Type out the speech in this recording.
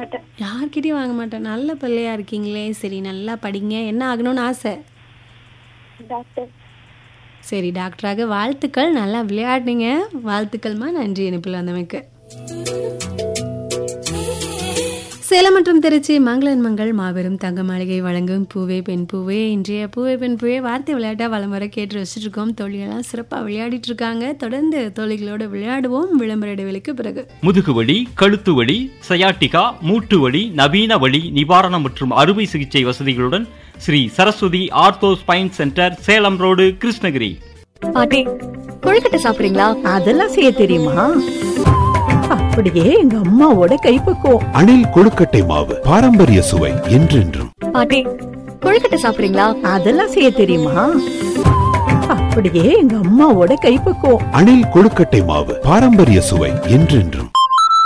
மாட்டேன் யார்கிட்டயும் வாங்க மாட்டேன் நல்ல பிள்ளையா இருக்கீங்களே சரி நல்லா படிங்க என்ன ஆகணும்னு ஆசை டாக்டர் சரி டாக்டராக வாழ்த்துக்கள் நல்லா விளையாடுனீங்க வாழ்த்துக்கள்மா நன்றி இணைப்பில் வந்தமைக்கு சேலம் மற்றும் திருச்சி மங்களன் மங்கள் மாபெரும் தங்க மாளிகை வழங்கும் பூவே பெண் பூவே இன்றைய பூவே பெண் பூவே வார்த்தை விளையாட்டா வளம் வர கேட்டு வச்சுட்டு இருக்கோம் தோழியெல்லாம் சிறப்பாக விளையாடிட்டு இருக்காங்க தொடர்ந்து தோழிகளோட விளையாடுவோம் விளம்பர இடைவெளிக்கு பிறகு முதுகுவலி கழுத்து வலி சயாட்டிகா மூட்டு வலி நவீன வலி நிவாரணம் மற்றும் அறுவை சிகிச்சை வசதிகளுடன் Shri Saraswathi ortho spine centre Salem road Krishnagiri பாட்டி கொழுக்கட்டை சாப்பிடுறீங்களா அதெல்லாம் செய்ய தெரியுமா அப்படியே எங்க அம்மாவோட கைப்பக்குவம் அணில் கொழுக்கட்டை மாவு பாரம்பரிய சுவை என்றென்றும் பாட்டி கொழுக்கட்டை சாப்பிடுறீங்களா அதெல்லாம் செய்ய தெரியுமா அப்படியே எங்க அம்மாவோட கைப்பக்குவம் அணில் கொழுக்கட்டை மாவு பாரம்பரிய சுவை என்றென்றும்